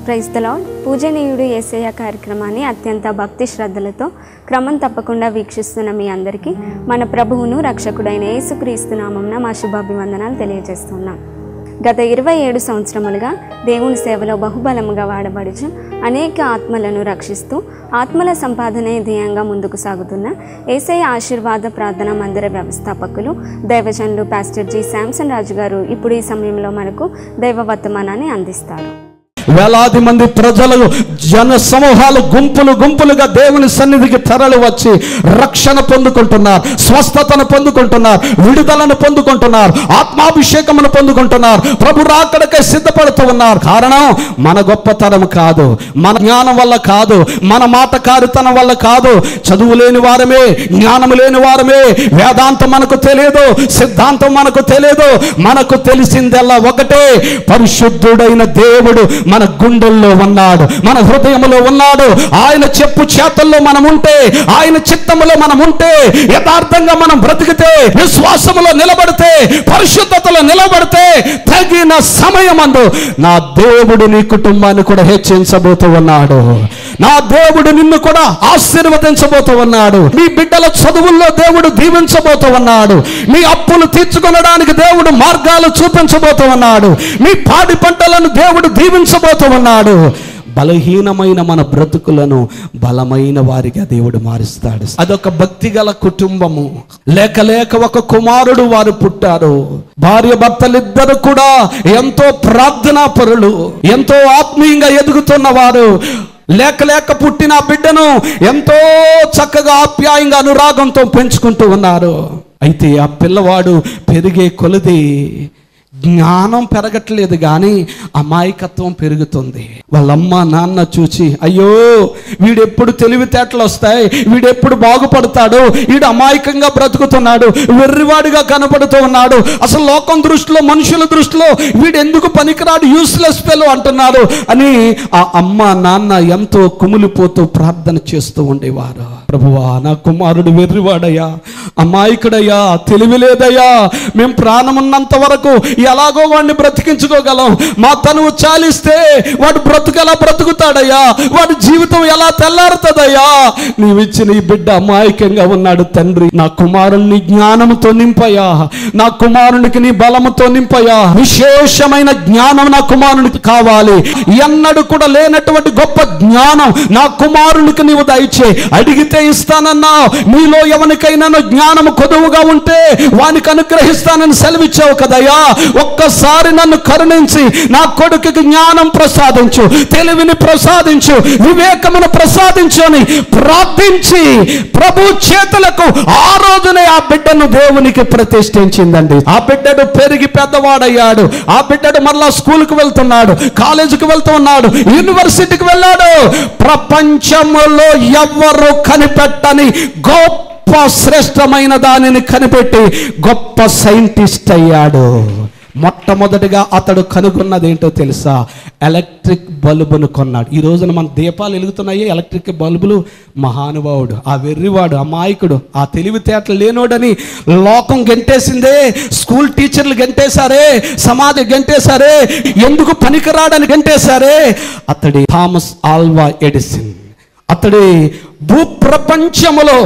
Praise the Lord పూజనీయుడు ఏసయ్య కార్యక్రమాన్ని అత్యంత భక్తి శ్రద్ధలతో క్రమం తప్పకుండా వీక్షిస్తున్న మీ అందరికీ మన ప్రభువును రక్షకుడైన యేసుక్రీస్తు నామంన మా శుభాభివందనాలు తెలియజేస్తున్నాం గత ఇరవై ఏడు సంవత్సరములుగా దేవుని సేవలో బహుబలముగా వాడబడుచు అనేక ఆత్మలను రక్షిస్తూ ఆత్మల సంపాదనే ధ్యేయంగా ముందుకు సాగుతున్న ఏసఐ ఆశీర్వాద ప్రార్థన మందిర వ్యవస్థాపకులు దైవజనులు పాస్టర్ జి శాంసన్ రాజు గారు ఇప్పుడు ఈ సమయంలో మనకు దైవ వర్తమానాన్ని అందిస్తారు వేలాది మంది ప్రజలు జన సమూహాలు గుంపులు గుంపులుగా దేవుని సన్నిధికి తరలి వచ్చి రక్షణ పొందుకుంటున్నారు స్వస్థతను పొందుకుంటున్నారు విడుదలను పొందుకుంటున్నారు ఆత్మాభిషేకమును పొందుకుంటున్నారు ప్రభు రాకడకై సిద్ధపడుతూ ఉన్నారు కారణం మన గొప్పతనం కాదు మన జ్ఞానం వల్ల కాదు మన మాటకారితనం వల్ల కాదు చదువు లేని వారమే జ్ఞానం లేని వారమే వేదాంతం మనకు తెలియదు సిద్ధాంతం మనకు తెలియదు మనకు తెలిసిందల్లా ఒకటే పరిశుద్ధుడైన దేవుడు మన గుండెల్లో ఉన్నాడు మన హృదయంలో ఉన్నాడు ఆయన చెప్పు చేతల్లో మనం ఉంటే ఆయన చిత్తములో మనం ఉంటే యథార్థంగా మనం బ్రతికితే విశ్వాసములో నిలబడితే పరిశుద్ధతలో నిలబడితే తగిన సమయమందు నా దేవుడు నీ కుటుంబాన్ని కూడా హెచ్చించబోతూ ఉన్నాడు నా దేవుడు నిన్ను కూడా ఆశీర్వదించబోతూ ఉన్నాడు మీ బిడ్డల చదువుల్లో దేవుడు దీవించబోతూ ఉన్నాడు మీ అప్పులు తీర్చుకొనడానికి దేవుడు మార్గాలు చూపించబోతూ ఉన్నాడు మీ పాడి పంటలను దేవుడు దీవించబోతూ ఉన్నాడు బలహీనమైన మన బ్రతుకులను బలమైన వారిగా దేవుడు మారుస్తాడు అదొక భక్తి గల కుటుంబము లేక లేక ఒక కుమారుడు వారు పుట్టారు భార్య భర్తలిద్దరు కూడా ఎంతో ప్రార్థనా పరులు ఎంతో ఆత్మీయంగా ఎదుగుతున్న వారు లేక లేక పుట్టిన ఆ బిడ్డను ఎంతో చక్కగా ఆప్యాయంగా అనురాగంతో పెంచుకుంటూ ఉన్నారు అయితే ఆ పిల్లవాడు పెరిగే కొలది జ్ఞానం పెరగట్లేదు కానీ అమాయకత్వం పెరుగుతుంది వాళ్ళమ్మ నాన్న చూచి అయ్యో వీడెప్పుడు తెలివితేటలు వస్తాయి వీడెప్పుడు బాగుపడతాడు వీడు అమాయకంగా బ్రతుకుతున్నాడు వెర్రివాడిగా కనపడుతూ ఉన్నాడు అసలు లోకం దృష్టిలో మనుషుల దృష్టిలో వీడు ఎందుకు పనికిరాడు యూస్లెస్ ఫెలో అంటున్నారు అని ఆ అమ్మ నాన్న ఎంతో కుమిలిపోతూ ప్రార్థన చేస్తూ ఉండేవారు ప్రభువా నా కుమారుడు వెర్రివాడయ్యా అమాయకుడయ్యా తెలివి లేదయ్యా మేము ప్రాణమున్నంత వరకు ఎలాగో వాడిని బ్రతికించుకోగలం మా తనువు చాలిస్తే వాడు బ్రతుకు బ్రతుకుతాడయ్యా వాడి జీవితం ఎలా తెల్లారుతుందయ్యా నీవిచ్చిన ఈ బిడ్డ అమాయకంగా ఉన్నాడు తండ్రి నా కుమారుణ్ణి జ్ఞానముతో నింపయ్యా నా కుమారునికి నీ బలముతో నింపయ్యా విశేషమైన జ్ఞానం నా కుమారునికి కావాలి ఎన్నడూ కూడా లేనటువంటి గొప్ప జ్ఞానం నా కుమారునికి నీవు దయచే అడిగితే ఇస్తానన్నా మీలో ఎవరికైనా జ్ఞానము కొదువుగా ఉంటే వానికి అనుగ్రహిస్తానని సెలవిచ్చావు కదయ్యా ఒక్కసారి నన్ను కరుణించి నా కొడుకుకి జ్ఞానం ప్రసాదించు తెలివిని ప్రసాదించు వివేకమును ప్రసాదించు అని ప్రార్థించి ప్రభు చేతులకు ఆ రోజునే ఆ బిడ్డను దేవునికి ప్రతిష్ఠించిందండి ఆ బిడ్డడు పెరిగి పెద్దవాడయ్యాడు ఆ బిడ్డడు మరలా స్కూల్కి వెళ్తున్నాడు కాలేజీకి వెళ్తూ ఉన్నాడు యూనివర్సిటీకి వెళ్ళాడు ప్రపంచములో ఎవ్వరు కనిపెట్టని గొప్ప శ్రేష్టమైన దానిని కనిపెట్టి గొప్ప సైంటిస్ట్ అయ్యాడు మొట్టమొదటిగా అతడు కనుగొన్నది ఏంటో తెలుసా ఎలక్ట్రిక్ బల్బును కొన్నాడు ఈ రోజున మన దీపాలు వెలుగుతున్నాయి ఎలక్ట్రిక్ బల్బులు మహానుభావుడు ఆ వెర్రివాడు అమాయకుడు ఆ తెలివితేటలు లేనోడని లోకం గెంటేసిందే స్కూల్ టీచర్లు గెంటేశారే సమాధి గెంటేశారే ఎందుకు పనికిరాడని గెంటేశారే అతడి థామస్ ఆల్వా ఎడిసిన్ అతడి భూప్రపంచములో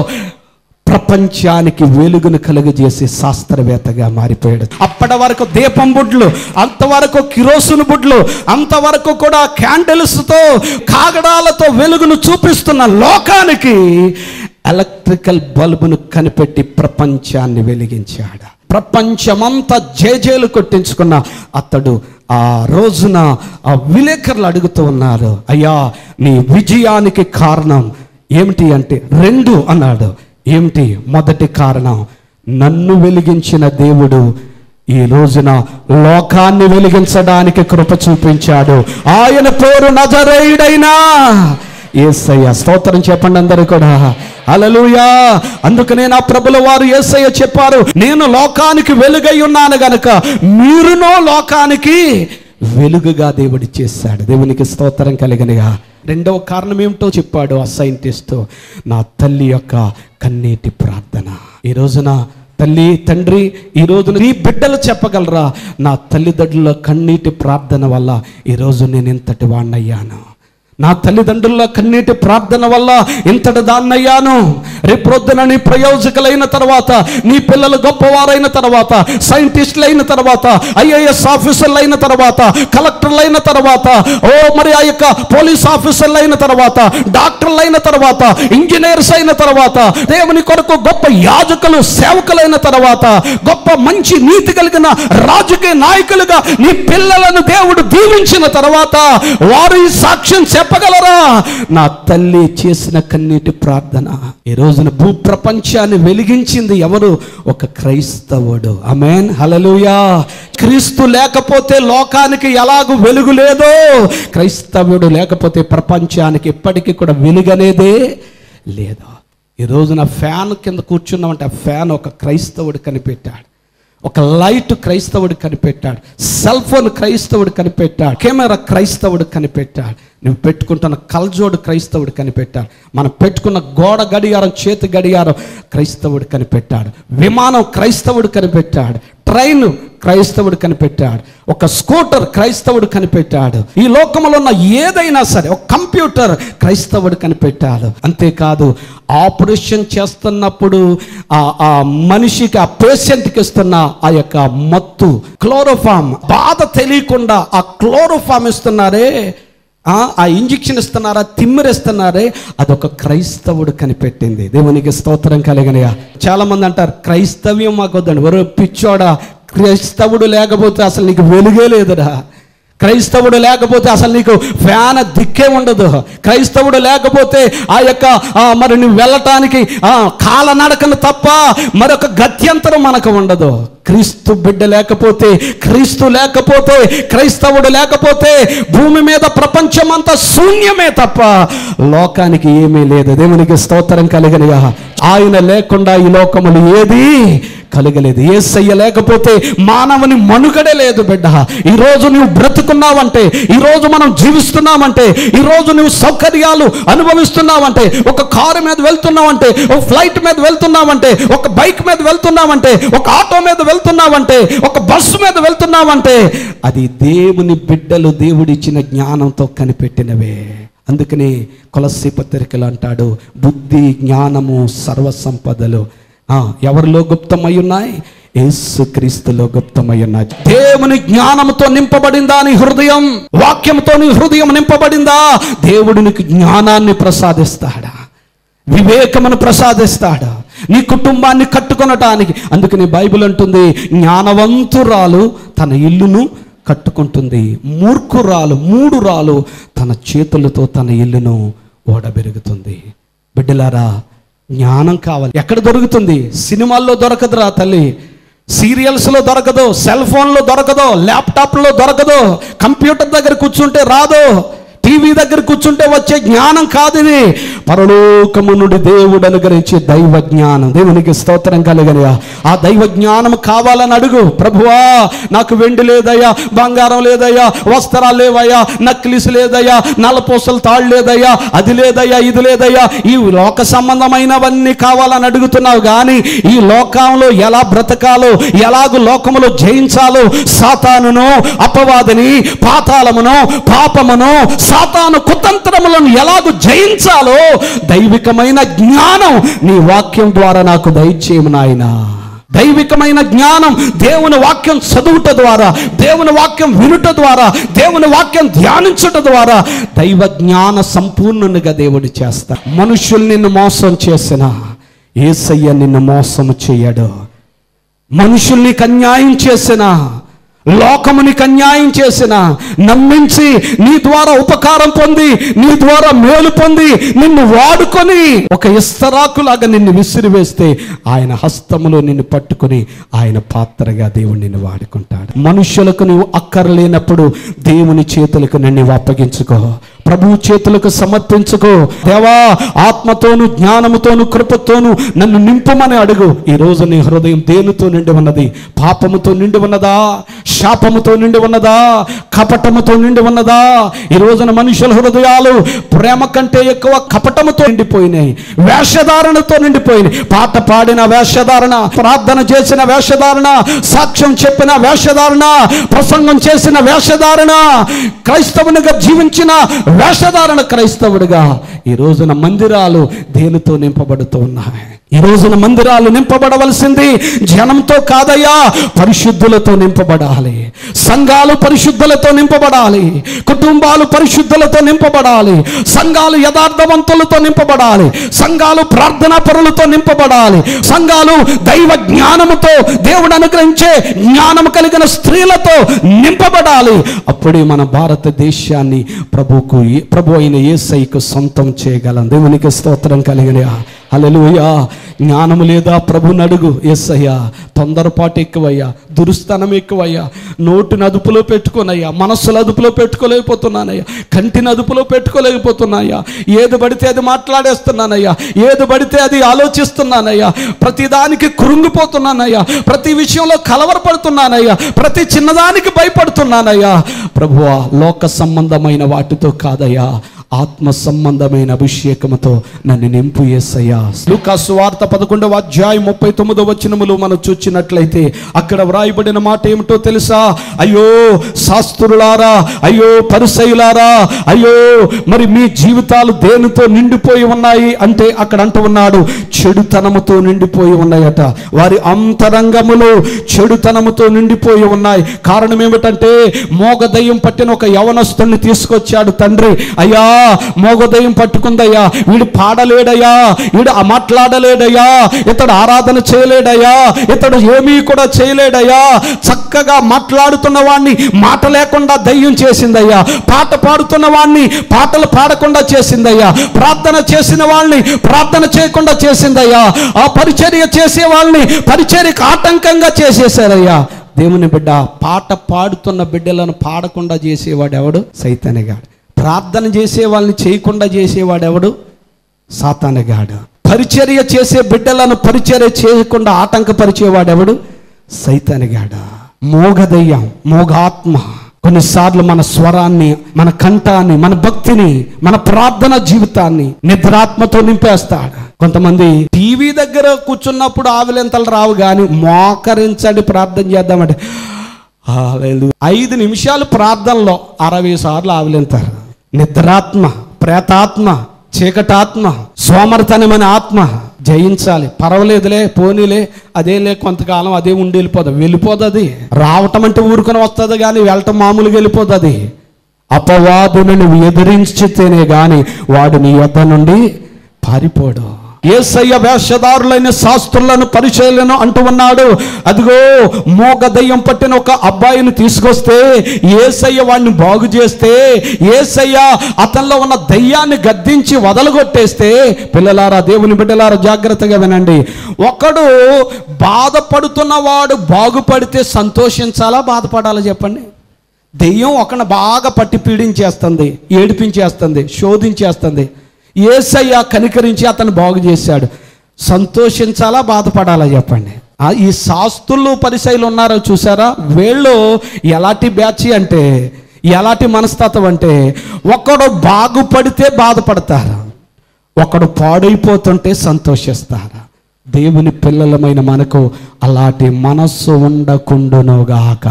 ప్రపంచానికి వెలుగును కలుగజేసే శాస్త్రవేత్తగా మారిపోయాడు అప్పటి వరకు దీపం బుడ్లు అంతవరకు కిరోసును బుడ్లు అంతవరకు కూడా క్యాండిల్స్తో కాగడాలతో వెలుగును చూపిస్తున్న లోకానికి ఎలక్ట్రికల్ బల్బును కనిపెట్టి ప్రపంచాన్ని వెలిగించాడు ప్రపంచమంతా జేజేలు కొట్టించుకున్న అతడు ఆ రోజున ఆ విలేకరులు అడుగుతూ ఉన్నారు అయ్యా నీ విజయానికి కారణం ఏమిటి అంటే రెండు అన్నాడు ఏమిటి మొదటి కారణం నన్ను వెలిగించిన దేవుడు ఈ రోజున లోకాన్ని వెలిగించడానికి కృప చూపించాడు ఆయన పేరు నజరేయుడైనా ఏసయ్య స్తోత్రం చెప్పండి అందరూ కూడా అలలుయా అందుకనే నా ప్రభుల వారు ఏసయ్య చెప్పారు నేను లోకానికి వెలుగై ఉన్నాను గనక మీరునో లోకానికి వెలుగుగా దేవుడు చేశాడు దేవునికి స్తోత్రం కలిగనిగా రెండవ కారణం ఏమిటో చెప్పాడు ఆ సైంటిస్ట్ నా తల్లి యొక్క కన్నీటి ప్రార్థన ఈ రోజున తల్లి తండ్రి ఈ రోజు నీ బిడ్డలు చెప్పగలరా నా తల్లిదండ్రుల కన్నీటి ప్రార్థన వల్ల ఈరోజు నేను ఇంతటి వాణ్ణయ్యాను నా తల్లిదండ్రుల కన్నీటి ప్రార్థన వల్ల ఇంతటి దాన్నయ్యాను రేపు ప్రొద్దున నీ ప్రయోజకులైన తర్వాత నీ పిల్లలు గొప్పవారైన తర్వాత సైంటిస్టులు అయిన తర్వాత ఐఏఎస్ ఆఫీసర్లు అయిన తర్వాత కలెక్టర్లు అయిన తర్వాత ఓ మరి ఆ యొక్క పోలీస్ ఆఫీసర్లు అయిన తర్వాత డాక్టర్లు అయిన తర్వాత ఇంజనీర్స్ అయిన తర్వాత దేవుని కొరకు గొప్ప యాజకులు సేవకులైన తర్వాత గొప్ప మంచి నీతి కలిగిన రాజకీయ నాయకులుగా నీ పిల్లలను దేవుడు దీవించిన తర్వాత వారు ఈ సాక్ష్యం చెప్పగలరా నా తల్లి చేసిన కన్నీటి ప్రార్థన ఈ రోజున భూ ప్రపంచాన్ని వెలిగించింది ఎవరు ఒక క్రైస్తవుడు అమేన్ హలలుయా క్రీస్తు లేకపోతే లోకానికి ఎలాగూ వెలుగు లేదో క్రైస్తవుడు లేకపోతే ప్రపంచానికి ఎప్పటికీ కూడా వెలుగనేదే లేదు ఈ రోజున ఫ్యాన్ కింద కూర్చున్నామంటే ఆ ఫ్యాన్ ఒక క్రైస్తవుడు కనిపెట్టాడు ఒక లైట్ క్రైస్తవుడు కనిపెట్టాడు సెల్ ఫోన్ క్రైస్తవుడు కనిపెట్టాడు కెమెరా క్రైస్తవుడు కనిపెట్టాడు నువ్వు పెట్టుకుంటున్న కల్జోడు క్రైస్తవుడు కనిపెట్టాడు మనం పెట్టుకున్న గోడ గడియారం చేతి గడియారం క్రైస్తవుడు కనిపెట్టాడు విమానం క్రైస్తవుడు కనిపెట్టాడు ట్రైన్ క్రైస్తవుడు కనిపెట్టాడు ఒక స్కూటర్ క్రైస్తవుడు కనిపెట్టాడు ఈ లోకంలో ఉన్న ఏదైనా సరే ఒక కంప్యూటర్ క్రైస్తవుడు కనిపెట్టాడు అంతేకాదు ఆపరేషన్ చేస్తున్నప్పుడు ఆ ఆ మనిషికి ఆ పేషెంట్కి ఇస్తున్న ఆ యొక్క మత్తు క్లోరోఫామ్ బాధ తెలియకుండా ఆ క్లోరోఫామ్ ఇస్తున్నారే ఆ ఆ ఇంజెక్షన్ ఇస్తున్నారా తిమ్మిరిస్తున్నారే అదొక క్రైస్తవుడు కనిపెట్టింది దేవునికి స్తోత్రం కలిగినయా చాలా మంది అంటారు క్రైస్తవ్యం మాకు వద్దండి ఒరే పిచ్చోడా క్రైస్తవుడు లేకపోతే అసలు నీకు వెలుగే లేదురా క్రైస్తవుడు లేకపోతే అసలు నీకు ఫ్యాన్ దిక్కే ఉండదు క్రైస్తవుడు లేకపోతే ఆ యొక్క ఆ, మరి నువ్వు వెళ్ళటానికి ఆ, కాలనడకను తప్ప మరొక గత్యంతరం మనకు ఉండదు క్రీస్తు బిడ్డ లేకపోతే క్రీస్తు లేకపోతే క్రైస్తవుడు లేకపోతే భూమి మీద ప్రపంచం అంతా శూన్యమే తప్ప లోకానికి ఏమీ లేదు దేవునికి స్తోత్రం కలిగినయా ఆయన లేకుండా ఈ లోకములు ఏది కలగలేదు ఏసయ్య లేకపోతే మానవుని మనుగడే లేదు బిడ్డ ఈరోజు నువ్వు బ్రతుకున్నావంటే ఈరోజు మనం జీవిస్తున్నామంటే ఈరోజు నువ్వు సౌకర్యాలు అనుభవిస్తున్నావంటే ఒక కారు మీద వెళ్తున్నావంటే ఒక ఫ్లైట్ మీద వెళ్తున్నావంటే ఒక బైక్ మీద వెళ్తున్నావంటే ఒక ఆటో మీద వెళ్తున్నావంటే ఒక బస్సు మీద వెళ్తున్నావంటే అది దేవుని బిడ్డలు దేవుడిచ్చిన జ్ఞానంతో కనిపెట్టినవే అందుకని కొలసి పత్రికలు అంటాడు బుద్ధి జ్ఞానము సర్వ సంపదలు ఆ, ఎవరిలో గుప్తమై ఉన్నాయి యేసుక్రీస్తులో గుప్తమై ఉన్నాయి దేవుని జ్ఞానంతో నింపబడిందా నీ హృదయం వాక్యంతో నీ హృదయం నింపబడిందా దేవుడు నీకు జ్ఞానాన్ని ప్రసాదిస్తాడా వివేకమును ప్రసాదిస్తాడా నీ కుటుంబాన్ని కట్టుకొనటానికి అందుకని బైబిల్ అంటుంది జ్ఞానవంతురాలు తన ఇల్లును కట్టుకుంటుంది మూర్ఖురాలు మూడు రాలు తన చేతులతో తన ఇల్లును ఓడబెరుగుతుంది బిడ్డలారా జ్ఞానం కావాలి ఎక్కడ దొరుకుతుంది సినిమాల్లో దొరకదురా తల్లి సీరియల్స్లో దొరకదు సెల్ ఫోన్లో దొరకదు ల్యాప్టాప్లో దొరకదు కంప్యూటర్ దగ్గర కూర్చుంటే రాదు టీవీ దగ్గర కూర్చుంటే వచ్చే జ్ఞానం కాదు ఇది పరలోకము నుండి దేవుడు అనుగ్రహించే దైవ జ్ఞానం దేవునికి స్తోత్రం కలిగనయా ఆ దైవ జ్ఞానం కావాలని అడుగు ప్రభువా నాకు వెండి లేదయ్యా బంగారం లేదయ్యా వస్త్రాలు లేవయ్యా నక్లిస్ లేదయ్యా నలపూసలు తాళ్ళు లేదయ్యా అది లేదయ్యా ఇది లేదయ్యా ఈ లోక సంబంధమైనవన్నీ కావాలని అడుగుతున్నావు కానీ ఈ లోకంలో ఎలా బ్రతకాలో ఎలాగూ లోకములో జయించాలో సాతానును అపవాదిని పాతాళమును పాపమును సాతాను కుతంత్రములను ఎలాగూ జయించాలో దైవికమైన జ్ఞానం నీ వాక్యం ద్వారా నాకు దయచేయము నాయనా దైవికమైన జ్ఞానం దేవుని వాక్యం చదువుట ద్వారా దేవుని వాక్యం వినుట ద్వారా దేవుని వాక్యం ధ్యానించుట ద్వారా దైవ జ్ఞాన సంపూర్ణునిగా దేవుడు చేస్తా మనుషులు నిన్ను మోసం చేసిన ఏసయ్య నిన్ను మోసం చేయడు మనుషుల్నికి అన్యాయం చేసిన లోకమునికి అన్యాయం చేసిన నమ్మించి నీ ద్వారా ఉపకారం పొంది నీ ద్వారా మేలు పొంది నిన్ను వాడుకొని ఒక ఇస్తరాకులాగా నిన్ను విసిరివేస్తే ఆయన హస్తములో నిన్ను పట్టుకొని ఆయన పాత్రగా దేవుడు నిన్ను వాడుకుంటాడు మనుషులకు నువ్వు అక్కర్లేనప్పుడు దేవుని చేతులకు నిన్ను అప్పగించుకో ప్రభువు చేతులకు సమర్పించుకో దేవా ఆత్మతోను జ్ఞానముతోను కృపతోను నన్ను నింపమని అడుగు ఈ రోజు నీ హృదయం దేనితో నిండి ఉన్నది పాపముతో నిండి ఉన్నదా శాపముతో నిండి ఉన్నదా కపటముతో నిండి ఉన్నదా ఈ రోజున మనుషుల హృదయాలు ప్రేమ కంటే ఎక్కువ కపటముతో నిండిపోయినాయి వేషధారణతో నిండిపోయినాయి పాట పాడిన వేషధారణ ప్రార్థన చేసిన వేషధారణ సాక్ష్యం చెప్పిన వేషధారణ ప్రసంగం చేసిన వేషధారణ క్రైస్తవునిగా జీవించిన వేషధారణ క్రైస్తవుడిగా ఈ రోజున మందిరాలు దేనితో నింపబడుతూ ఉన్నాయి ఈ రోజున మందిరాలు నింపబడవలసింది జనంతో కాదయ్యా పరిశుద్ధులతో నింపబడాలి సంఘాలు పరిశుద్ధులతో నింపబడాలి కుటుంబాలు పరిశుద్ధులతో నింపబడాలి సంఘాలు యథార్థవంతులతో నింపబడాలి సంఘాలు ప్రార్థనా పరులతో నింపబడాలి సంఘాలు దైవ జ్ఞానముతో దేవుడు అనుగ్రహించే జ్ఞానము కలిగిన స్త్రీలతో నింపబడాలి అప్పుడే మన భారతదేశాన్ని ప్రభుకు ప్రభు అయిన ఏసైకు సొంతం చేయగలం దేవునికి స్తోత్రం కలిగిన హల్లెలూయా జ్ఞానము లేదా ప్రభుని అడుగు ఎస్సయ్యా తొందరపాటు ఎక్కువయ్యా దురుస్తనం ఎక్కువయ్యా నోటిని అదుపులో పెట్టుకోనయ్యా మనస్సులు అదుపులో పెట్టుకోలేకపోతున్నానయ్యా కంటిని అదుపులో పెట్టుకోలేకపోతున్నాయ్యా ఏది పడితే అది మాట్లాడేస్తున్నానయ్యా ఏది పడితే అది ఆలోచిస్తున్నానయ్యా ప్రతిదానికి కృంగిపోతున్నానయ్యా ప్రతి విషయంలో కలవరపడుతున్నానయ్యా ప్రతి చిన్నదానికి భయపడుతున్నానయ్యా ప్రభువా లోక సంబంధమైన వాటితో కాదయ్యా ఆత్మ సంబంధమైన అభిషేకముతో నన్ను నింపు ఏసయ్యా లూకాసు వార్త పదకొండవ అధ్యాయం ముప్పై తొమ్మిదో వచనములు మనం చూచినట్లయితే అక్కడ వ్రాయబడిన మాట ఏమిటో తెలుసా అయ్యో శాస్త్రులారా అయ్యో పరిసయులారా అయ్యో మరి మీ జీవితాలు దేనితో నిండిపోయి ఉన్నాయి అంటే అక్కడ అంటూ ఉన్నాడు చెడుతనముతో నిండిపోయి ఉన్నాయట వారి అంతరంగములో చెడుతనముతో నిండిపోయి ఉన్నాయి కారణం ఏమిటంటే మోగదయ్యం పట్టిన ఒక యవనస్తుని తీసుకొచ్చాడు తండ్రి అయ్యా మోగదయ్యం పట్టుకుందయ్యా వీడు పాడలేడయ్యా వీడు ఆ మాట్లాడలేడయ్యా ఇతడు ఆరాధన చేయలేడయ్యా ఇతడు ఏమీ కూడా చేయలేడయ్యా చక్కగా మాట్లాడుతున్న వాడిని మాట లేకుండా దయ్యం చేసిందయ్యా పాట పాడుతున్న వాడిని పాటలు పాడకుండా చేసిందయ్యా ప్రార్థన చేసిన వాళ్ళని ప్రార్థన చేయకుండా చేసిందయ్యా ఆ పరిచర్య చేసే వాళ్ళని పరిచర్యకు ఆటంకంగా చేసేసారయ్యా దేవుని బిడ్డ పాట పాడుతున్న బిడ్డలను పాడకుండా చేసేవాడు ఎవడు సైతానిగాడు ప్రార్థన చేసే వాళ్ళని చేయకుండా చేసేవాడు ఎవడు సాతానగాడు పరిచర్య చేసే బిడ్డలను పరిచర్య చేయకుండా ఆటంకపరిచేవాడెవడు సైతానిగాడు మోగదయ్యం మోగాత్మ కొన్నిసార్లు మన స్వరాన్ని మన కంఠాన్ని మన భక్తిని మన ప్రార్థన జీవితాన్ని నిద్రాత్మతో నింపేస్తాడు కొంతమంది టీవీ దగ్గర కూర్చున్నప్పుడు ఆవిలెంతలు రావు కానీ మోకరించండి ప్రార్థన చేద్దామంటే హల్లెలూయా. ఐదు నిమిషాలు ప్రార్థనలో అరవై సార్లు ఆవిలింతారు నిద్రాత్మ ప్రేతాత్మ చీకటాత్మ సోమరతనమైన ఆత్మ జయించాలి పర్వాలేదులే పోనీలే అదేలే కొంతకాలం అదే ఉండి వెళ్ళిపోదు వెళ్ళిపోదు అది రావటం అంటే ఊరుకొని వస్తుంది కానీ వెళ్ళటం మామూలుగా వెళ్ళిపోదు అది అపవాదులను ఎదిరించితేనే గాని వాడు నీ యొద్ద నుండి పారిపోడు ఏసయ్య వేషధారులైన శాస్త్రులను పరిచయలను అంటూ ఉన్నాడు అదిగో మోగ దయ్యం పట్టిన ఒక అబ్బాయిని తీసుకొస్తే ఏసయ్య వాడిని బాగు చేస్తే ఏసయ్య అతనిలో ఉన్న దయ్యాన్ని గద్దించి వదలగొట్టేస్తే పిల్లలారా దేవుని బిడ్డలారా జాగ్రత్తగా వినండి ఒకడు బాధపడుతున్నవాడు బాగుపడితే సంతోషించాలా బాధపడాలా చెప్పండి దెయ్యం ఒకని బాగా పట్టి పీడించేస్తుంది ఏడిపించేస్తుంది శోధించేస్తుంది ఏసయ్య కనికరించి అతను బాగు చేశాడు సంతోషించాలా బాధపడాలా చెప్పండి ఆ ఈ శాస్త్రులు పరిశైలు ఉన్నారో చూసారా వీళ్ళు ఎలాంటి బ్యాచ్ అంటే ఎలాంటి మనస్తత్వం అంటే ఒకడు బాగుపడితే బాధపడతారు ఒకడు పాడైపోతుంటే సంతోషిస్తారు దేవుని పిల్లలమైన మనకు అలాంటి మనస్సు ఉండకుండునుగాక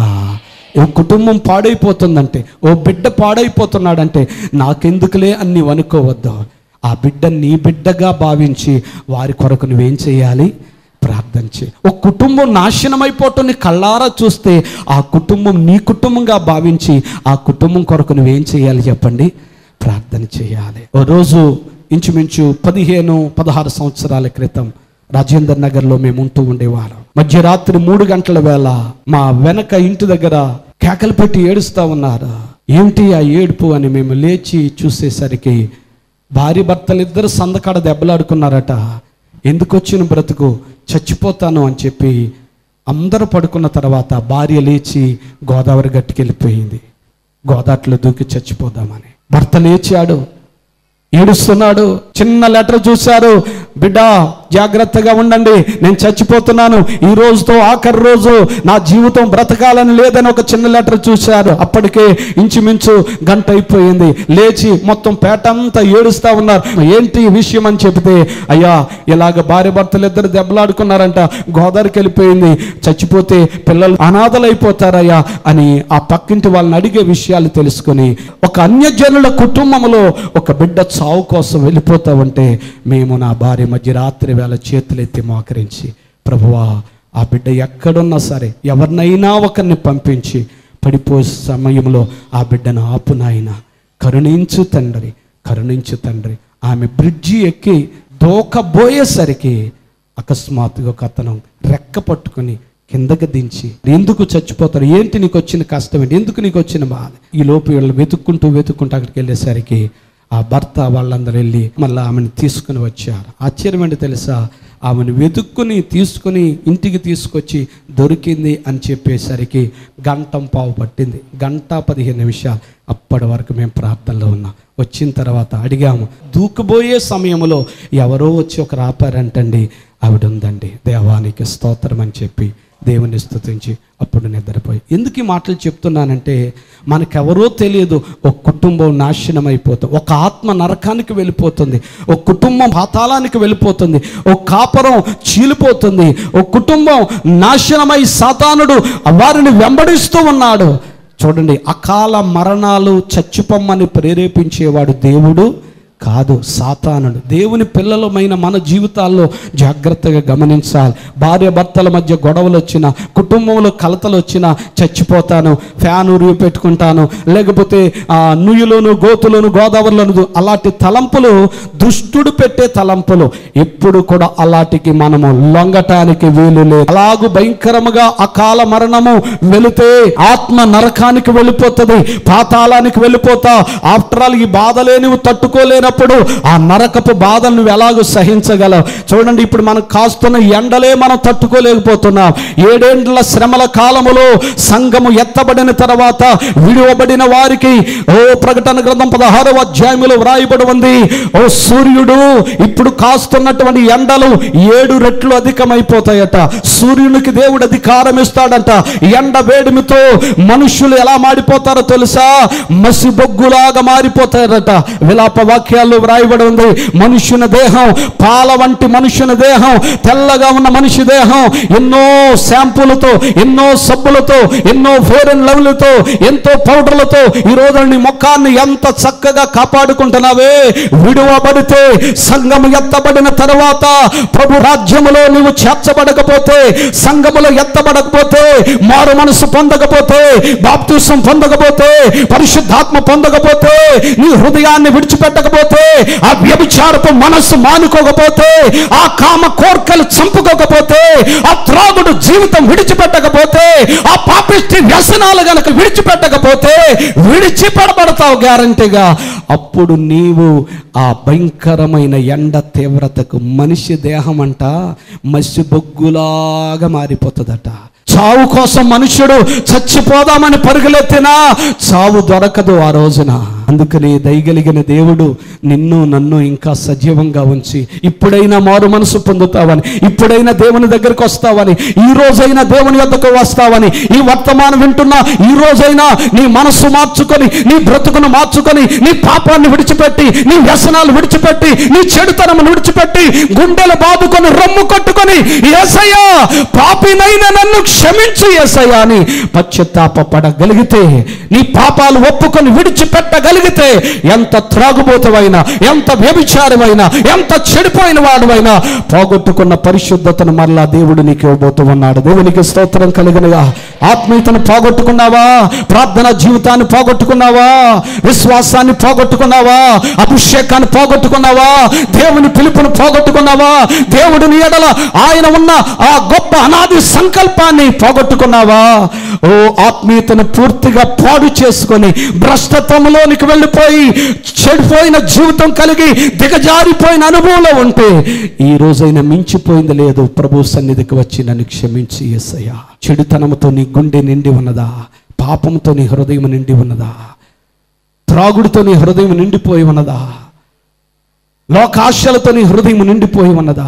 ఓ కుటుంబం పాడైపోతుందంటే ఓ బిడ్డ పాడైపోతున్నాడంటే నాకెందుకులే అని నీవు అనుకోవద్దు ఆ బిడ్డ నీ బిడ్డగా భావించి వారి కొరకు నువ్వేం చేయాలి ప్రార్థన చేయి ఒక కుటుంబం నాశనం అయిపోవటం నీ కళ్ళారా చూస్తే ఆ కుటుంబం నీ కుటుంబంగా భావించి ఆ కుటుంబం కొరకు నువ్వేం చేయాలి చెప్పండి ప్రార్థన చేయాలి ఓ రోజు ఇంచుమించు పదిహేను పదహారు సంవత్సరాల క్రితం రాజేందర్ నగర్లో మేము ఉంటూ ఉండేవాళ్ళం మధ్యరాత్రి మూడు గంటల వేళ మా వెనక ఇంటి దగ్గర కేకలు పెట్టి ఏడుస్తూ ఉన్నారు ఏమిటి ఆ ఏడుపు అని మేము లేచి చూసేసరికి భార్య భర్తలు ఇద్దరు సందకాడ దెబ్బలాడుకున్నారట ఎందుకు వచ్చిన బ్రతుకు చచ్చిపోతాను అని చెప్పి అందరూ పడుకున్న తర్వాత భార్య లేచి గోదావరి గట్టుకెళ్ళిపోయింది గోదాట్లో దూకి చచ్చిపోదామని భర్త లేచాడు ఏడుస్తున్నాడు చిన్న లెటర్ చూశారు బిడ్డ జాగ్రత్తగా ఉండండి నేను చచ్చిపోతున్నాను ఈ రోజుతో ఆఖరి రోజు నా జీవితం బ్రతకాలని లేదని ఒక చిన్న లెటర్ చూశారు అప్పటికే ఇంచుమించు గంట అయిపోయింది లేచి మొత్తం పేట అంతా ఏడుస్తా ఉన్నారు ఏంటి ఈ విషయం అని చెబితే అయ్యా ఇలాగ భార్య భర్తలు ఇద్దరు దెబ్బలాడుకున్నారంట గోదావరికి వెళ్ళిపోయింది చచ్చిపోతే పిల్లలు అనాథలైపోతారయ్యా అని ఆ పక్కింటి వాళ్ళని అడిగే విషయాలు తెలుసుకొని ఒక అన్యజనుల కుటుంబంలో ఒక బిడ్డ చావు కోసం వెళ్ళిపోతా ఉంటే మేము నా భార్య మధ్య రాత్రి వేళ చేతులెత్తి మోకరించి ప్రభువా ఆ బిడ్డ ఎక్కడున్నా సరే ఎవరినైనా ఒకరిని పంపించి పడిపోయే సమయంలో ఆ బిడ్డను ఆపు నాయన కరుణించు తండ్రి కరుణించు తండ్రి ఆమె బ్రిడ్జి ఎక్కి దోకబోయేసరికి అకస్మాత్తుగా ఒక అతను రెక్క పట్టుకొని కిందకి దించి ఎందుకు చచ్చిపోతారు ఏంటి నీకు వచ్చిన కష్టం ఏంటి ఎందుకు నీకు వచ్చిన బాధ ఈ లోపు వీళ్ళు వెతుక్కుంటూ వెతుక్కుంటూ అక్కడికి వెళ్ళేసరికి ఆ భర్త వాళ్ళందరూ వెళ్ళి మళ్ళీ ఆమెను తీసుకుని వచ్చారు ఆశ్చర్యం ఏంటి తెలుసా ఆమెను వెతుక్కుని తీసుకుని ఇంటికి తీసుకొచ్చి దొరికింది అని చెప్పేసరికి గంటం పావు పట్టింది గంట పదిహేను నిమిషాలు అప్పటి వరకు మేము ప్రార్థనలో ఉన్నాం వచ్చిన తర్వాత అడిగాము దూకుబోయే సమయంలో ఎవరో వచ్చి ఒక రాపారంటండి ఆవిడ ఉందండి దేవానికి స్తోత్రం అని చెప్పి దేవుని స్తుతించి అప్పుడు నిద్రపోయి ఎందుకు ఈ మాటలు చెప్తున్నానంటే మనకెవరో తెలియదు ఒక కుటుంబం నాశనం అయిపోతుంది ఒక ఆత్మ నరకానికి వెళ్ళిపోతుంది ఒక కుటుంబం పాతాళానికి వెళ్ళిపోతుంది ఒక కాపరం చీలిపోతుంది ఒక కుటుంబం నాశనమై సాతానుడు వారిని వెంబడిస్తూ ఉన్నాడు చూడండి అకాల మరణాలు చచ్చిపోమ్మని ప్రేరేపించేవాడు దేవుడు కాదు సాతానుడు దేవుని పిల్లలమైన మన జీవితాల్లో జాగ్రత్తగా గమనించాలి భార్య భర్తల మధ్య గొడవలు వచ్చిన కుటుంబంలో కలతలు వచ్చినా చచ్చిపోతాను ఫ్యాన్ ఉరిగి పెట్టుకుంటాను లేకపోతే ఆ, నుయ్యులోను గోతులోను గోదావరిలోను అలాంటి తలంపులు దుష్టుడు పెట్టే తలంపులు ఎప్పుడు కూడా అలాంటికి మనము లొంగటానికి వీలు లేదు అలాగూ భయంకరముగా అకాల మరణము వెళితే ఆత్మ నరకానికి వెళ్ళిపోతుంది పాతాళానికి వెళ్ళిపోతా ఆఫ్టర్ ఆల్ ఈ బాధలేనివి తట్టుకోలేనప్పుడు ఆ నరకపు బాధలు నువ్వు ఎలాగో సహించగలవు చూడండి ఇప్పుడు మనం కాస్తున్న ఎండలే మనం తట్టుకోలేకపోతున్నాం ఏడేండ్ల శ్రమల కాలములో సంఘము ఎత్తబడిన తర్వాత విడువబడిన వారికి ఓ ప్రకటన గ్రంథం పదహారవ అధ్యాయములో వ్రాయబడి ఉంది ఓ సూర్యుడు ఇప్పుడు కాస్తున్నటువంటి ఎండలు ఏడు రెట్లు అధికమైపోతాయట సూర్యునికి దేవుడు అధికారం ఇస్తాడంట ఎండ వేడిమితో మనుషులు ఎలా మాడిపోతారో తెలుసా మసి బొగ్గులాగా మారిపోతారట విలాప వాక్యాల్లో వ్రాయబడి ఉంది మనుష్యుని దేహం పాల వంటి మనుష్యుని దేహం తెల్లగా ఉన్న మనిషి దేహం ఎన్నో షాంపూలతో ఎన్నో సబ్బులతో ఎన్నో ఫోరెన్ లవ్లతో ఎంతో పౌడర్లతో ఈ రోజు నీ ముఖాన్ని ఎంత చక్కగా కాపాడుకుంటున్నావే విడువబడితే సంఘము ఎత్తబడిన తర్వాత ప్రభు రాజ్యములో నీవు చేర్చబడకపోతే సంఘములో ఎత్తబడకపోతే మారు మనసు పొందకపోతే బాప్తిసం పొందకపోతే పరిశుద్ధాత్మ పొందకపోతే నీ హృదయాన్ని విడిచిపెట్టకపోతే ఆ వ్యభిచారపు మనస్సు మానుకోకపోతే ఆ కామ కోర్కలు చంపుకోకపోతే ఆ త్రాగుడు జీవితం విడిచిపెట్టకపోతే ఆ పాపిష్టి వ్యసనాలు గనక విడిచిపెట్టకపోతే విడిచిపెడబడతావు గ్యారంటీగా అప్పుడు నీవు ఆ భయంకరమైన ఎండ తీవ్రతకు మనిషి దేహం అంట మసి బొగ్గులాగా మారిపోతుందట చావు కోసం మనుష్యుడు చచ్చిపోదామని పరుగులెత్తినా చావు దొరకదు ఆ రోజున అందుకని దయగలిగిన దేవుడు నిన్ను నన్ను ఇంకా సజీవంగా ఉంచి ఇప్పుడైనా మారు మనసు పొందుతావని ఇప్పుడైనా దేవుని దగ్గరికి వస్తావని ఈ రోజైనా దేవుని యొద్దకు వస్తావని ఈ వర్తమానం వింటున్నా ఈ రోజైనా నీ మనస్సు మార్చుకొని నీ బ్రతుకును మార్చుకొని నీ పాపాన్ని విడిచిపెట్టి నీ వ్యసనాలు విడిచిపెట్టి నీ చెడుతనమును విడిచిపెట్టి గుండెలు బాదుకొని రొమ్ము కొట్టుకొని ఏసయ్యా పాపినైన నన్ను క్షమించు ఏసయ్యా అని పశ్చాత్తాపడగలిగితే నీ పాపాలు ఒప్పుకొని విడిచిపెట్టగలిగితే ఎంత త్రాగుబోతువైనా ఎంత వ్యభిచారమైనా ఎంత చెడిపోయిన వాడువైనా పోగొట్టుకున్న పరిశుద్ధతను మరలా దేవుడు నీకు ఇవ్వబోతూ ఉన్నాడు దేవునికి స్తోత్రం కలిగినగా ఆత్మీయతను పోగొట్టుకున్నావా ప్రార్థన జీవితాన్ని పోగొట్టుకున్నావా విశ్వాసాన్ని పోగొట్టుకున్నావా అభిషేకాన్ని పోగొట్టుకున్నావా దేవుని పిలుపును పోగొట్టుకున్నావా దేవుడిని ఎడల ఆయన ఉన్న ఆ గొప్ప అనాది సంకల్పాన్ని పోగొట్టుకున్నావా ఓ ఆత్మీయతను పూర్తిగా పాడు చేసుకొని భ్రష్టత్వంలోనికి వెళ్ళిపోయి చెడిపోయిన జీవితం కలిగి దిగజారిపోయిన అనుభవంలో ఉంటే ఈ రోజైనా మించిపోయింది లేదు ప్రభు సన్నిధికి వచ్చి నన్ను క్షమించి ఎస్సయ్యా చెడుతనంతో నీ గుండె నిండి ఉన్నదా పాపంతో నీ హృదయం నిండి ఉన్నదా త్రాగుడుతో నీ హృదయం నిండిపోయి ఉన్నదా లోకాశలతో నీ హృదయం నిండిపోయి ఉన్నదా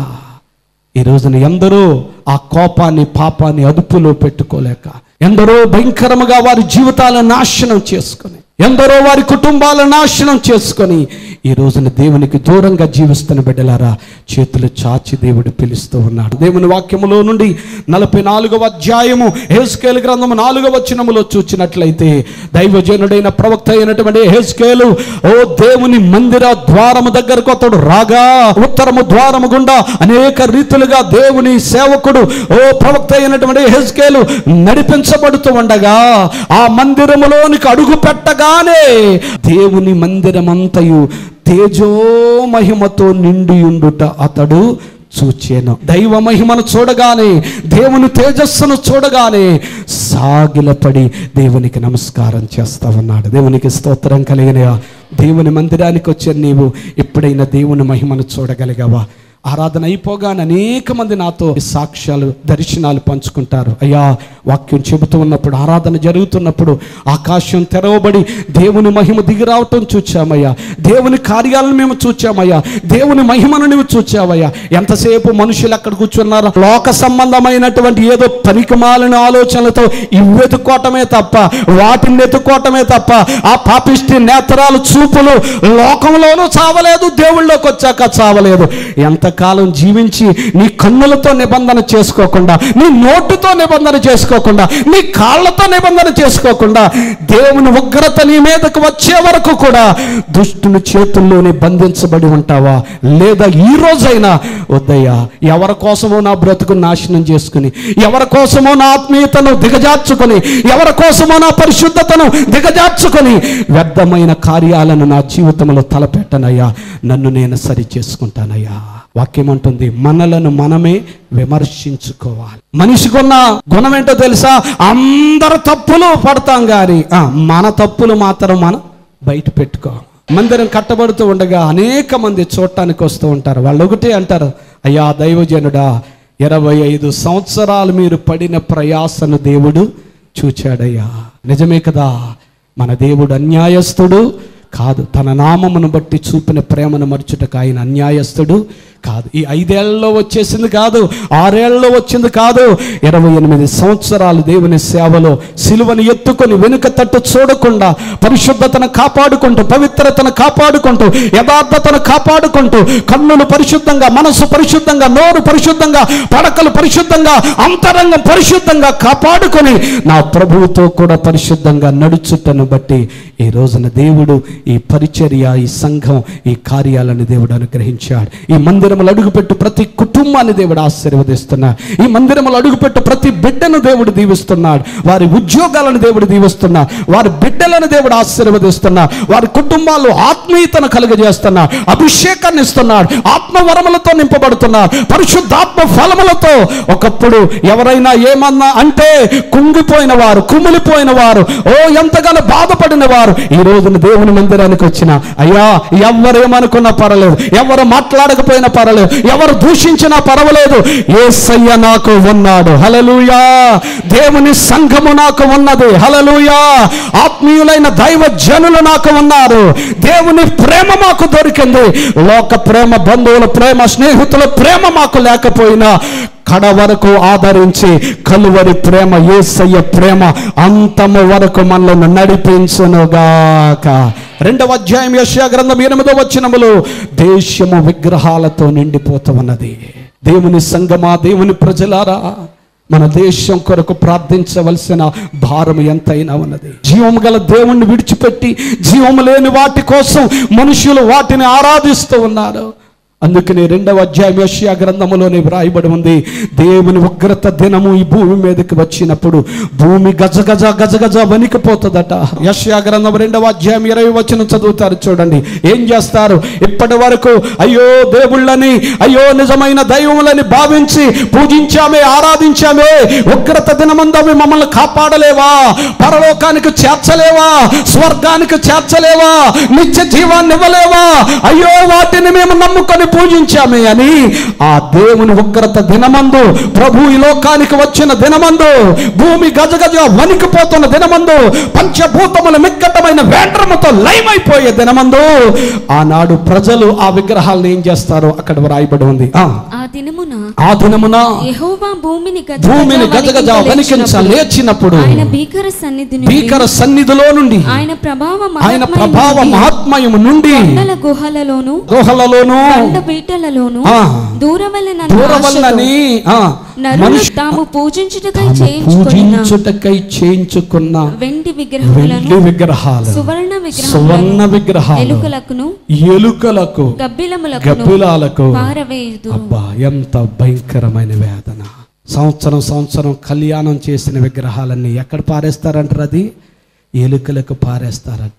ఈ రోజున ఎందరో ఆ కోపాన్ని పాపాన్ని అదుపులో పెట్టుకోలేక ఎందరో భయంకరముగా వారి జీవితాలను నాశనం చేసుకొని ఎందరో వారి కుటుంబాలను నాశనం చేసుకొని ఈ రోజున దేవునికి దూరంగా జీవిస్తున్న బిడ్డలారా చేతులు చాచి దేవుడు పిలుస్తూ ఉన్నాడు దేవుని వాక్యములో నుండి నలభై నాలుగవ అధ్యాయము హేస్కేలు గ్రంథము నాలుగవ వచనములో చూచినట్లయితే దైవజనుడైన ప్రవక్త అయినటువంటి హేస్కేలు ఓ దేవుని మందిర ద్వారము దగ్గరకు అతడు రాగా ఉత్తరము ద్వారము గుండా అనేక రీతులుగా దేవుని సేవకుడు ఓ ప్రవక్త అయినటువంటి హెస్కేలు నడిపించబడుతూ ఉండగా ఆ మందిరములోనికి అడుగు పెట్టగానే దేవుని మందిరమంతయు తేజో మహిమతో నిండియుండుట అతడు చూచాను దైవ మహిమను చూడగానే దేవుని తేజస్సును చూడగానే సాగిలపడి దేవునికి నమస్కారం చేస్తా ఉన్నాడు దేవునికి స్తోత్రం కలిగిన దేవుని మందిరానికి వచ్చే నీవు ఎప్పుడైనా దేవుని మహిమను చూడగలిగావా ఆరాధన అయిపోగానే అనేక మంది నాతో సాక్ష్యాలు దర్శనాలు పంచుకుంటారు అయ్యా వాక్యం చెబుతూ ఉన్నప్పుడు ఆరాధన జరుగుతున్నప్పుడు ఆకాశం తెరవబడి దేవుని మహిమ దిగి రావటం చూచామయ్యా దేవుని కార్యాలను మేము చూచామయ్యా దేవుని మహిమను నువ్వు చూచావయ్యా ఎంతసేపు మనుషులు అక్కడ కూర్చున్నారు లోక సంబంధమైనటువంటి ఏదో పనికిమాలిన ఆలోచనలతో ఇవి వెతుక్కోవటమే తప్ప వాటిని వెతుక్కోవటమే తప్ప ఆ పాపిష్టి నేత్రాలు చూపులు లోకంలోనూ చావలేదు దేవుళ్ళలోకి వచ్చాక చావలేదు ఎంతకాలం జీవించి నీ కన్నులతో నిబంధన చేసుకోకుండా నీ నోటుతో నిబంధన చేసుకోకుండా నీ కాళ్ళతో నిబంధన చేసుకోకుండా దేవుని ఉగ్రత నీ మీదకు వచ్చే వరకు కూడా దుష్టుని చేతుల్లోనే బంధించబడి ఉంటావా లేదా ఈ రోజైనా వద్దయ్యా ఎవరి కోసమో నా బ్రతుకు నాశనం చేసుకుని ఎవరి కోసమో నా ఆత్మీయతను దిగజార్చుకొని ఎవరి కోసమో నా పరిశుద్ధతను దిగజార్చుకొని వ్యర్థమైన కార్యాలను నా జీవితంలో తలపెట్టనయ్యా నన్ను నేను సరి చేసుకుంటానయ్యా వాక్యం అంటుంది మనలను మనమే విమర్శించుకోవాలి మనిషికున్న గుణం ఏంటో తెలుసా అందరు తప్పులు పడతాం కానీ ఆ, మన తప్పులు మాత్రం మనం బయట పెట్టుకో మందిరం కట్టబడుతూ ఉండగా అనేక మంది చూడటానికి వస్తూ ఉంటారు వాళ్ళు ఒకటే అంటారు అయ్యా దైవజనుడా ఇరవై ఐదు సంవత్సరాలు మీరు పడిన ప్రయాసను దేవుడు చూచాడయ్యా నిజమే కదా మన దేవుడు అన్యాయస్తుడు కాదు తన నామమును బట్టి చూపిన ప్రేమను మర్చుటకు ఆయన అన్యాయస్తుడు కాదు ఈ ఐదేళ్లలో వచ్చేసింది కాదు ఆరేళ్లలో వచ్చింది కాదు ఇరవై ఎనిమిది సంవత్సరాలు దేవుని సేవలో సిలువను ఎత్తుకొని వెనుక తట్టు చూడకుండా పరిశుద్ధతను కాపాడుకుంటూ పవిత్రతను కాపాడుకుంటూ యథార్థతను కాపాడుకుంటూ కన్నులు పరిశుద్ధంగా మనసు పరిశుద్ధంగా నోరు పరిశుద్ధంగా పడకలు పరిశుద్ధంగా అంతరంగం పరిశుద్ధంగా కాపాడుకొని నా ప్రభువుతో కూడా పరిశుద్ధంగా నడుచుటను బట్టి ఈ రోజున దేవుడు ఈ పరిచర్య ఈ సంఘం ఈ కార్యాలను దేవుడు అనుగ్రహించాడు ఈ మందిరములు అడుగుపెట్టు ప్రతి కుటుంబాన్ని దేవుడు ఆశీర్వదిస్తున్నాడు ఈ మందిరములు అడుగుపెట్టు ప్రతి బిడ్డను దేవుడు దీవిస్తున్నాడు వారి ఉద్యోగాలను దేవుడు దీవిస్తున్నాడు వారి బిడ్డలను దేవుడు ఆశీర్వదిస్తున్నాడు వారి కుటుంబాల్లో ఆత్మీయతను కలుగజేస్తున్నాడు అభిషేకాన్ని ఇస్తున్నాడు ఆత్మవరములతో నింపబడుతున్నాడు పరిశుద్ధాత్మ ఫలములతో ఒకప్పుడు ఎవరైనా ఏమన్నా అంటే కుంగిపోయిన వారు కుమిలిపోయిన వారు ఓ ఎంతగానో బాధపడిన వారు ఈ రోజున దేవుని మందిరానికి వచ్చిన అయ్యా ఎవరేమనుకున్నా పర్వాలేదు ఎవరు మాట్లాడకపోయినా పర్వాలేదు ఎవరు దూషించినా పర్వాలేదు ఏసయ్య నాకు ఉన్నాడు హలలుయా దేవుని సంఘము నాకు ఉన్నది హలలుయా ఆత్మీయులైన దైవ జనులు నాకు ఉన్నారు దేవుని ప్రేమ మాకు దొరికింది లోక ప్రేమ బంధువుల ప్రేమ స్నేహితుల ప్రేమ మాకు లేకపోయినా కడ వరకు ఆదరించి కలువరి ప్రేమ ఏసయ్య ప్రేమ అంతము వరకు మనల్ని నడిపించునుగాక రెండవ అధ్యాయం యశ్యా గ్రంథం ఎనిమిదవ వచనములో దేశము విగ్రహాలతో నిండిపోతూ ఉన్నది దేవుని సంగమా దేవుని ప్రజలారా మన దేశం కొరకు ప్రార్థించవలసిన భారం ఎంతైనా ఉన్నది జీవము గల దేవుణ్ణి విడిచిపెట్టి జీవము లేని వాటి కోసం మనుషులు వాటిని ఆరాధిస్తూ ఉన్నారు అందుకని రెండవ అధ్యాయం యెషయా గ్రంథములోనే వ్రాయబడి ఉంది దేవుని ఉగ్రత దినము ఈ భూమి మీదకి వచ్చినప్పుడు భూమి గజగజ గజగజ వణికిపోతుందట యెషయా గ్రంథం రెండవ అధ్యాయం ఇరవై వచనం చదువుతారు చూడండి ఏం చేస్తారు ఇప్పటి వరకు అయ్యో దేవుళ్ళని అయ్యో నిజమైన దైవములని భావించి పూజించామే ఆరాధించామే ఉగ్రత దినమందవి మమ్మల్ని కాపాడలేవా పరలోకానికి చేర్చలేవా స్వర్గానికి చేర్చలేవా నిత్య జీవాన్ని ఇవ్వలేవా అయ్యో వాటిని మేము నమ్ముకొని పూజించామే అని ఆ దేవుని ఉగ్రత దినమందు ప్రభు ఈ లోకానికి వచ్చిన దినమందు భూమి గజగజ వణికిపోతున్న దినమందు పంచభూతముల మిక్కటమైన వేండ్రముతో లయమైపోయే దినమందు ఆనాడు ప్రజలు ఆ విగ్రహాలను ఏం చేస్తారో అక్కడ వ్రాయబడి ఉంది ఆ, ఆ దినమున ఆ దినమున యెహోవా భూమిని గజగజ భూమిని గజగజ వణికించ లేచినప్పుడు ఆయన భీకర సన్నిధి నుండి భీకర సన్నిధిలో నుండి ఆయన ప్రభావ ఆయన మహత్మయము ప్రభావ నుండి మహాత్మయము నుండి కొండల గుహలలోను గుహలలోను కొండ పీటలలోను ఆ. దూరవలన దూరవల్లని ఆ, నరులు మనుషు తాము పూజించుటకై తాము చేయించుకొనిన పూజించుటకై చేయించుకున్న వెండి విగ్రహములను వెండి విగ్రహాలు సువర్ణ సువర్ణ విగ్రహములను విగ్రహాలు ఎలుకలకును ఎలుకలకు గబ్బిలములకును గబ్బిలాలకు పారవేయుదు అబ్బా ఎంత భయంకరమైన వేదన సంవత్సరం సంవత్సరం కళ్యాణం చేసిన విగ్రహాలన్నీ ఎక్కడ పారేస్తారంటారు అది ఎలుకలకు పారేస్తారట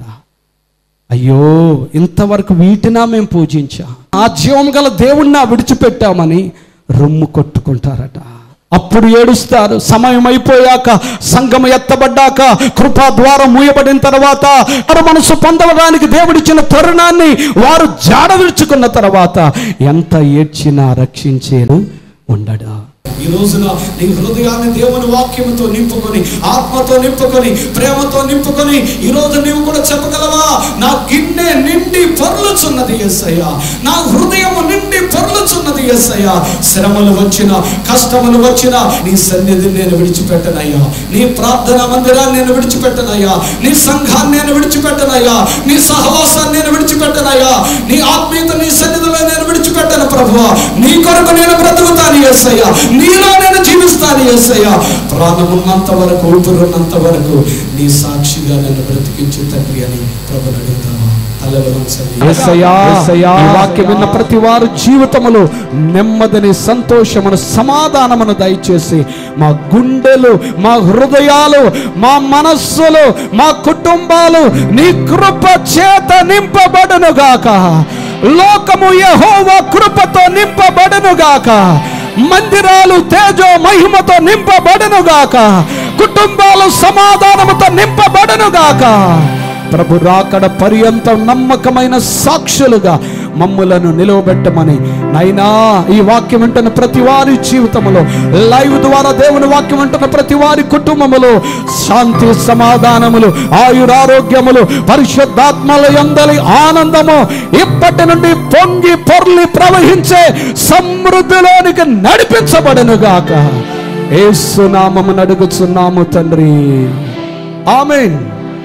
అయ్యో ఇంతవరకు వీటినా మేము పూజించాం ఆ జీవం గల దేవుణ్ణి విడిచిపెట్టామని రొమ్ము కొట్టుకుంటారట అప్పుడు ఏడుస్తారు సమయం అయిపోయాక సంఘం ఎత్తబడ్డాక కృపా ద్వారం మూయబడిన తర్వాత వారు మనసు పొందడానికి దేవుడిచ్చిన తరుణాన్ని వారు జాడ విడుచుకున్న తర్వాత ఎంత ఏడ్చినా రక్షించేను ఉండడా ఈ రోజున నీ హృదయాన్ని దేవుని వాక్యముతో నింపుకొని ఆత్మతో నింపుకొని ప్రేమతో నింపుకొని ఈ రోజు నీవు కూడా చెప్పగలవా నా గిన్నె నిండి పొర్లుచున్నది ఎస్సయ్య నా హృదయము నిండి పొర్లుచున్నది ఎస్సయ్య శ్రమలు వచ్చిన కష్టములు వచ్చిన నీ సన్నిధిని నేను విడిచిపెట్టనయ్యా నీ ప్రార్థన మందిరాన్ని నేను విడిచిపెట్టనయ్యా నీ సంఘాన్ని నేను విడిచిపెట్టనయ్యా నీ సహవాసాన్ని నేను విడిచిపెట్టనయ్యా నీ ఆత్మీయత నీ సన్నిధిలో నేను విడిచిపెట్టను ప్రభువా నీ కొరకు నేను బ్రతుకుతాను ఎస్సయ్యా నీలో నేను జీవిస్తాను ఎస్సయ్యా ప్రాణమున్నంత వరకు ఊపిరున్నంత వరకు నీ సాక్షిగా నన్ను బ్రతికించు తండ్రి అని ప్రభుని అడుగుతావా తలలు వంచండి. ఈ వాక్యం విన్న ప్రతి వారు జీవితములో నెమ్మదిని సంతోషమును సమాధానమును దయచేసి మా గుండెలు మా హృదయాలు మా మనస్సులు మా కుటుంబాలు నీ కృప చేత నింపబడును గాక లోకము యెహోవా కృపతో నింపబడును గాక మందిరాలు తేజో మహిమతో నింపబడును గాక కుటుంబాలు సమాధానముతో నింపబడును గాక ప్రభు రాకడ పర్యంతం నమ్మకమైన సాక్షులుగా మమ్ములను నిలవబెట్టమని నైనా ఈ వాక్యం వింటున్న ప్రతి వారి జీవితంలో లైవ్ ద్వారా దేవుని వాక్యం వింటున్న ప్రతి వారి కుటుంబములో శాంతి సమాధానములు ఆయురారోగ్యములు పరిశుద్ధాత్మల ఎందలి ఆనందము ఇప్పటి నుండి పొంగి పొర్లి ప్రవహించే సమృద్ధిలోనికి నడిపించబడను గాక ఏసునామము నడుగుచున్నాము తండ్రి ఆమెన్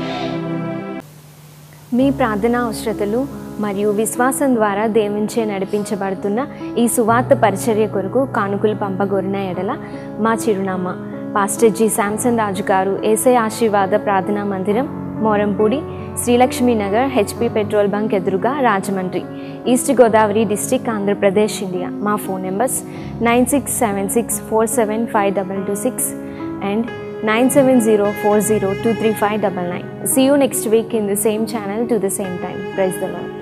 మీ ప్రార్థనా అవసరతలు మరియు విశ్వాసం ద్వారా దేవునిచే నడిపించబడుతున్న ఈ సువార్త పరిచర్య కొరకు కానుకలు పంపగోరిన ఎడల మా చిరునామా పాస్టర్ జి శాంసన్ రాజు గారు ఏసై ఆశీర్వాద ప్రార్థనా మందిరం Morampudi Srilakshmi Nagar HP petrol bunk ఎదురుగా Rajahmundry east Godavari district Andhra Pradesh India మా phone numbers nine six seven six four seven five double two six and 97040235999. See you next week in the same channel to the same time. Praise the Lord.